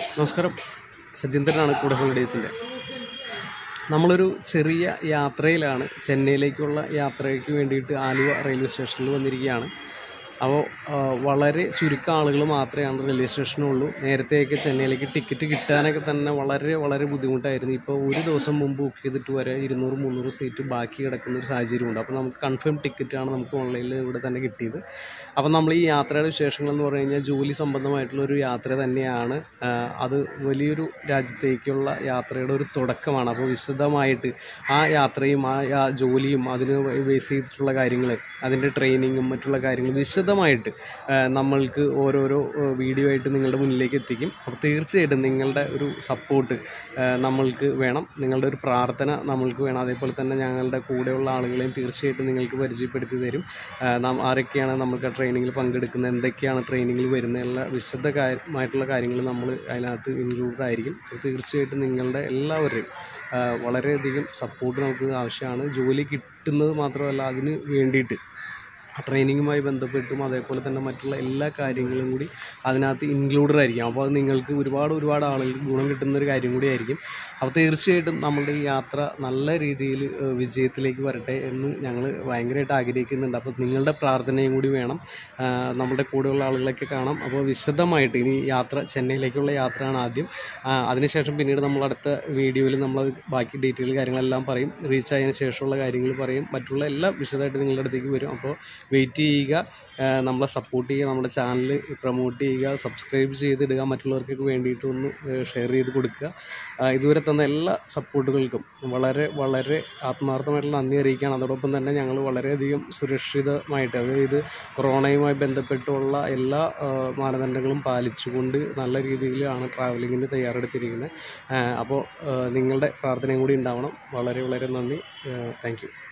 നമസ്കാരം സജീന്ദ്രനാണ് കൂടെ ഹോളിഡേയ്സിൻ്റെ നമ്മളൊരു ചെറിയ യാത്രയിലാണ് ചെന്നൈയിലേക്കുള്ള യാത്രയ്ക്ക് വേണ്ടിയിട്ട് ആലുവ റെയിൽവേ സ്റ്റേഷനിൽ വന്നിരിക്കുകയാണ് അപ്പോൾ ആ, വളരെ ചുരുക്കം ആളുകൾ മാത്രമേ റെയിൽവേ സ്റ്റേഷനുള്ളൂ നേരത്തെയൊക്കെ ചെന്നൈയിലേക്ക് ടിക്കറ്റ് കിട്ടാനൊക്കെ തന്നെ വളരെ വളരെ ബുദ്ധിമുട്ടായിരുന്നു ഇപ്പോൾ ഒരു ദിവസം മുമ്പ് ബുക്ക് ചെയ്തിട്ട് വരെ ഇരുന്നൂറ് മുന്നൂറ് സീറ്റ് ബാക്കി കിടക്കുന്ന ഒരു സാഹചര്യമുണ്ട് അപ്പോൾ നമുക്ക് കൺഫേം ടിക്കറ്റാണ് നമുക്ക് ഓൺലൈനിൽ ഇവിടെ തന്നെ കിട്ടിയത് അപ്പോൾ നമ്മൾ ഈ യാത്രയുടെ വിശേഷങ്ങൾ എന്ന് പറഞ്ഞു കഴിഞ്ഞാൽ ജോലി സംബന്ധമായിട്ടുള്ള ഒരു യാത്ര തന്നെയാണ് ആ, അത് വലിയൊരു രാജ്യത്തേക്കുള്ള യാത്രയുടെ ഒരു തുടക്കമാണ് അപ്പോൾ വിശദമായിട്ട് ആ യാത്രയും ആ യാ- ജോലിയും അതിന് ബേസ് ചെയ്തിട്ടുള്ള കാര്യങ്ങൾ അതിൻ്റെ ട്രെയിനിങ്ങും മറ്റുള്ള കാര്യങ്ങൾ വിശദമായിട്ട് ആ, നമ്മൾക്ക് ഓരോരോ ആ, വീഡിയോ ആയിട്ട് നിങ്ങളുടെ മുന്നിലേക്ക് എത്തിക്കും അപ്പോൾ തീർച്ചയായിട്ടും നിങ്ങളുടെ ഒരു സപ്പോർട്ട് നമ്മൾക്ക് വേണം നിങ്ങളുടെ ഒരു പ്രാർത്ഥന നമ്മൾക്ക് വേണം അതേപോലെ തന്നെ ഞങ്ങളുടെ കൂടെയുള്ള ആളുകളെയും തീർച്ചയായിട്ടും നിങ്ങൾക്ക് പരിചയപ്പെടുത്തി തരും ആ, നാം ആരൊക്കെയാണ് നമുക്ക് ആ ട്രെയിനിങ്ങിൽ പങ്കെടുക്കുന്നത് എന്തൊക്കെയാണ് ട്രെയിനിങ്ങിൽ വരുന്നത് എല്ലാ വിശദമായിട്ടുള്ള കാര്യങ്ങൾ നമ്മൾ അതിനകത്ത് ഇൻക്ലൂഡ് ആയിരിക്കും അപ്പോൾ തീർച്ചയായിട്ടും നിങ്ങളുടെ എല്ലാവരുടെയും ആ, വളരെയധികം സപ്പോർട്ട് നമുക്ക് ആവശ്യമാണ് ജോലി കിട്ടുന്നത് മാത്രമല്ല അതിന് വേണ്ടിയിട്ട് ആ ട്രെയിനിങ്ങുമായി ബന്ധപ്പെട്ടും അതേപോലെ തന്നെ മറ്റുള്ള എല്ലാ കാര്യങ്ങളും കൂടി അതിനകത്ത് ഇൻക്ലൂഡഡ് ആയിരിക്കും അപ്പോൾ അത് നിങ്ങൾക്ക് ഒരുപാട് ഒരുപാട് ആളുകൾക്ക് ഗുണം കിട്ടുന്ന ഒരു കാര്യം കൂടി ആയിരിക്കും അപ്പോൾ തീർച്ചയായിട്ടും നമ്മളുടെ ഈ യാത്ര നല്ല രീതിയിൽ ഏഹ്, വിജയത്തിലേക്ക് വരട്ടെ എന്ന് ഞങ്ങൾ ഭയങ്കരമായിട്ട് ആഗ്രഹിക്കുന്നുണ്ട് അപ്പോൾ നിങ്ങളുടെ പ്രാർത്ഥനയും കൂടി വേണം ആ, നമ്മുടെ കൂടെയുള്ള ആളുകളൊക്കെ കാണാം അപ്പോൾ വിശദമായിട്ട് ഇനി യാത്ര ചെന്നൈയിലേക്കുള്ള യാത്രയാണ് ആദ്യം ആ, അതിനുശേഷം പിന്നീട് നമ്മൾ അടുത്ത വീഡിയോയിൽ നമ്മൾ ബാക്കി ഡീറ്റെയിൽ കാര്യങ്ങളെല്ലാം പറയും റീച്ച് ആയതിനു ശേഷമുള്ള കാര്യങ്ങൾ പറയും മറ്റുള്ള എല്ലാം വിശദമായിട്ട് നിങ്ങളുടെ അടുത്തേക്ക് വരും അപ്പോൾ വെയിറ്റ് ചെയ്യുക ആ, നമ്മളെ സപ്പോർട്ട് ചെയ്യുക നമ്മുടെ ചാനൽ പ്രൊമോട്ട് ചെയ്യുക സബ്സ്ക്രൈബ് ചെയ്തിടുക മറ്റുള്ളവർക്കൊക്കെ വേണ്ടിയിട്ട് ഒന്ന് ഷെയർ ചെയ്ത് കൊടുക്കുക ആ, ഇതുവരെ തന്ന എല്ലാ സപ്പോർട്ടുകൾക്കും വളരെ വളരെ ആത്മാർത്ഥമായിട്ടുള്ള നന്ദി അറിയിക്കുകയാണ് അതോടൊപ്പം തന്നെ ഞങ്ങൾ വളരെയധികം സുരക്ഷിതമായിട്ട് അതായത് കൊറോണയുമായി ബന്ധപ്പെട്ടുള്ള എല്ലാ ആ, മാനദണ്ഡങ്ങളും പാലിച്ചുകൊണ്ട് നല്ല രീതിയിലാണ് ട്രാവലിങ്ങിന് തയ്യാറെടുത്തിരിക്കുന്നത് അപ്പോൾ നിങ്ങളുടെ പ്രാർത്ഥനയും കൂടി ഉണ്ടാവണം വളരെ വളരെ നന്ദി താങ്ക് യു